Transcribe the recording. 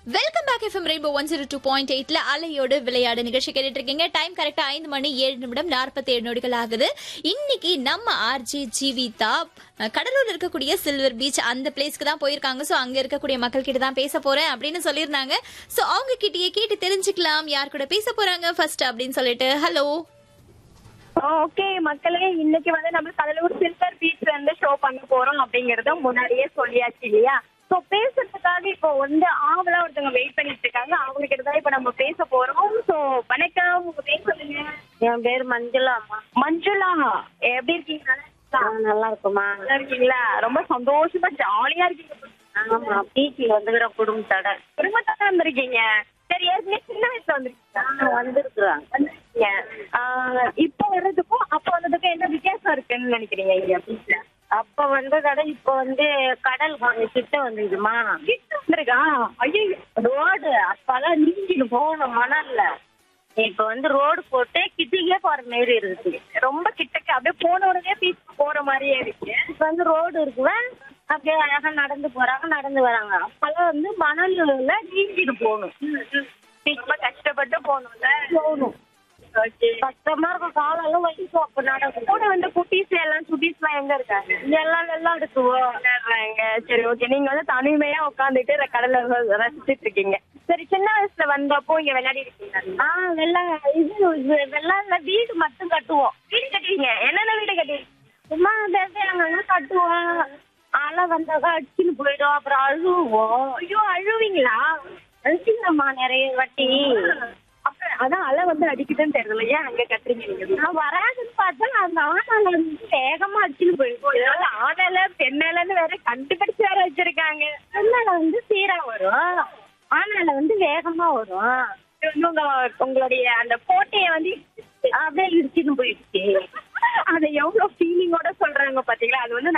Welcome back F M rainbow one zero two point எயிட்ல அலையோடு விளையாடு நிகழ்ச்சி கேட்டுட்டு இருக்கீங்க டைம் கரெக்டா ஐந்து மணி ஏழு நிமிடம் நாற்பத்தி ஏழு நொடிகள் ஆகுது இன்னைக்கு நம்ம ஆர்ஜி ஜீவிதா அஹ், கடலூர்ல இருக்கக்கூடிய சில்வர் பீச் அந்த பிளேஸ்க்கு தான் போயிருக்காங்க சோ அங்க இருக்கக்கூடிய மக்கள் கிட்ட தான் பேச போறேன் அப்படின்னு சொல்லியிருந்தாங்க சோ அவங்க கிட்டயே கேட்டு தெரிஞ்சுக்கலாம் யார் கூட பேச போறாங்க ஃபர்ஸ்ட் அப்படின்னு சொல்லிட்டு ஹலோ ஓகே மக்களே இன்னைக்கு வந்து நம்ம கடலூர் சில்வர் பீச்ல இருந்து ஷோ பண்ண போறோம் அப்படிங்கறத முன்னாடியே சொல்லியாச்சு இல்லையா சோ பேசுறதுக்காக இப்போ வந்து ஆவலா ஒருத்தவங்க வெயிட் பண்ணிட்டு இருக்காங்க அவங்க கிட்ட தான் இப்ப நம்ம பேச போறோம் சோ வணக்கம் உங்க பேர் சொல்லுங்க என் பேர் மஞ்சுளாமா மஞ்சுளா எப்படி இருக்கீங்க நல்லா இருக்கீங்களா? நல்லா இருக்குமா நல்லா இருக்கீங்களா ரொம்ப சந்தோஷமா ஜாலியா இருக்கீங்க ஆமா பீச்சுக்கு வந்துக்கிற குடும்பத்தோட குடும்பத்தோட வந்திருக்கீங்க சரி ஏற்கனவே சின்ன வயசுல வந்திருக்கீங்களா வந்திருக்குறாங்க வந்திருக்கீங்க ஆஹ் இப்ப வர்றதுக்கும் அப்ப வந்ததுக்கும் என்ன வித்தியாசம் இருக்குன்னு நினைக்கிறீங்க இங்க பீச்ல அப்ப வந்ததோட இப்ப வந்து கடல் கொஞ்சம் கிட்ட வந்துதுமா கிட்ட வந்திருக்கா ஐயோ ரோடு அப்பெல்லாம் நீங்கிட்டு போகணும் மணல்ல இப்ப வந்து ரோடு போட்டு கிட்டிக்கே போற மாதிரி இருக்குது ரொம்ப கிட்டக்க அப்படியே போன உடனே பீச் போற மாதிரியே இருக்கு இப்ப வந்து ரோடு இருக்குவ அப்படியே அழகா நடந்து போறாங்க நடந்து வராங்க அப்பெல்லாம் வந்து மணல்ல நீங்கிட்டு போகணும் ரொம்ப கஷ்டப்பட்டு போகணும்ல போகணும் ஓகே கஷ்டமா இருக்கும் காலெல்லாம் வலிக்கும் அப்ப நடக்கும் கூட வந்து குட்டீஸ் எல்லாம் சுட்டீஸ் எல்லாம் எங்க இருக்காங்க எல்லாம் எல்லாம் எடுத்துவோம் விளையாடுறாங்க சரி ஓகே நீங்க வந்து தனிமையா உட்காந்துட்டு கடல்ல ர- ரசிச்சிட்டு இருக்கீங்க சரி சின்ன வயசுல வந்தப்போ இங்க விளையாடி இருக்கீங்க ஆ வெள்ளா இது இது வெள்ளாம்ல வீடு மட்டும் கட்டுவோம் வீடு கட்டுவீங்க என்னென்ன வீடு கட்டுவீங்க சும்மா பேசி அங்கங்க கட்டுவோம் அலை வந்தாக்கா அடிச்சுன்னு போயிடும் அப்புறம் அழுவோம் ஐயோ அழுவீங்களா அழிச்சிங்கம்மா நிறைய வாட்டி அப்ப அதான் அலை வந்து அடிக்குதுன்னு தெரியல ஏன் அங்க கட்டுறீங்க நீங்க நான் வராதுன்னு பார்த்தா அந்த ஆனால வந்து வேகமா அடிச்சுன்னு போயிடும் இதனால ஆணல பெண்ணலன்னு வேற கண்டுபிடிச்சு வேற வச்சிருக்காங்க பெண்ணால வந்து சீரா வரும் ஆனால வந்து வேகமா வரும் இது வந்து உங்க உங்களுடைய அந்த கோட்டைய வந்து அப்படியே இடிச்சுன்னு போயிடுச்சு அதை எவ்வளவு ஃபீலிங்கோட சொல்றாங்க பாத்தீங்களா அது வந்து